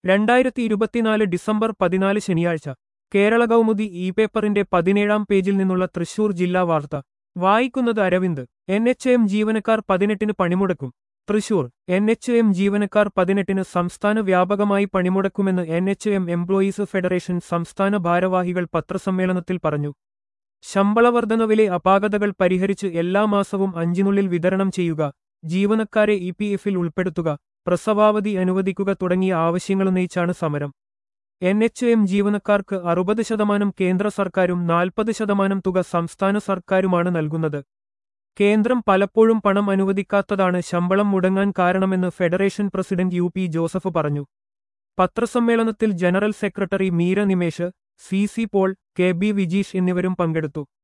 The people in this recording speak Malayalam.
രണ്ടായിരത്തി ഇരുപത്തിനാല് ഡിസംബർ പതിനാല് ശനിയാഴ്ച കേരള കൗമുദി ഇ പേപ്പറിന്റെ പതിനേഴാം പേജിൽ നിന്നുള്ള തൃശൂർ ജില്ലാ വാർത്ത വായിക്കുന്നത് അരവിന്ദ് എൻ എച്ച് എം ജീവനക്കാർ പതിനെട്ടിന് പണിമുടക്കും തൃശൂർ എൻ എച്ച് എം ജീവനക്കാർ പതിനെട്ടിന് സംസ്ഥാന വ്യാപകമായി പണിമുടക്കുമെന്ന് N H M employees federation സംസ്ഥാന ഭാരവാഹികൾ പത്രസമ്മേളനത്തിൽ പറഞ്ഞു ശമ്പള വർധനവിലെ അപാകതകൾ പരിഹരിച്ച് എല്ലാ മാസവും അഞ്ചിനുള്ളിൽ വിതരണം ചെയ്യുക ജീവനക്കാരെ ഇ പി എഫിൽ ഉൾപ്പെടുത്തുക പ്രസവാവധി അനുവദിക്കുക തുടങ്ങിയ ആവശ്യങ്ങളുന്നയിച്ചാണ് സമരം എൻ എച്ച് എം ജീവനക്കാർക്ക് അറുപത് ശതമാനം കേന്ദ്ര സർക്കാരും നാൽപ്പത് ശതമാനം തുക സംസ്ഥാന സർക്കാരുമാണ് നൽകുന്നത് കേന്ദ്രം പലപ്പോഴും പണം അനുവദിക്കാത്തതാണ് ശമ്പളം മുടങ്ങാൻ കാരണമെന്ന് federation president U P Joseph പറഞ്ഞു പത്രസമ്മേളനത്തിൽ general secretary Meera Nimesh C C Paul K B Vijeesh എന്നിവരും പങ്കെടുത്തു